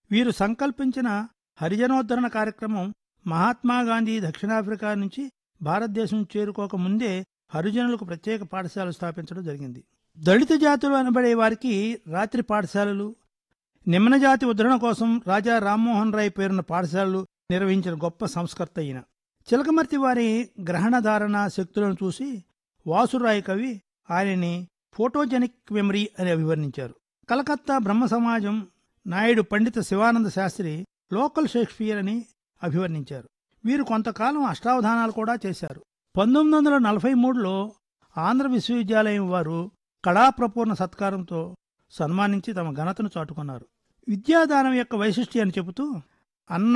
వీరు సంకల్పించిన హరిజనోద్ధరణ కార్యక్రమం మహాత్మా గాంధీ దక్షిణాఫ్రికా నుంచి భారతదేశం చేరుకోక ముందే హరిజనులకు ప్రత్యేక పాఠశాలలు స్థాపించడం జరిగింది దళిత జాతులు అనబడే వారికి రాత్రి పాఠశాలలు నిమ్న జాతి ఉద్ధరణ కోసం రాజా రామ్మోహన్ రాయ్ పేరున్న పాఠశాలలు నిర్వహించిన గొప్ప సంస్కర్త అయిన చిలకమర్తి వారి గ్రహణధారణ శక్తులను చూసి వాసురాయ్ కవి ఆయనని ఫోటోజెనిక్ మెమరీ అని అభివర్ణించారు కలకత్తా బ్రహ్మ సమాజం నాయుడు పండిత శివానంద శాస్త్రి లోకల్ షేక్స్పియర్ అని అభివర్ణించారు వీరు కొంతకాలం అష్టావధానాలు కూడా చేశారు పంతొమ్మిది వందల నలభై మూడులో ఆంధ్ర విశ్వవిద్యాలయం వారు కళాప్రపూర్ణ సత్కారంతో సన్మానించి తమ ఘనతను చాటుకున్నారు విద్యాదానం యొక్క వైశిష్ట్యాన్ని చెబుతూ అన్న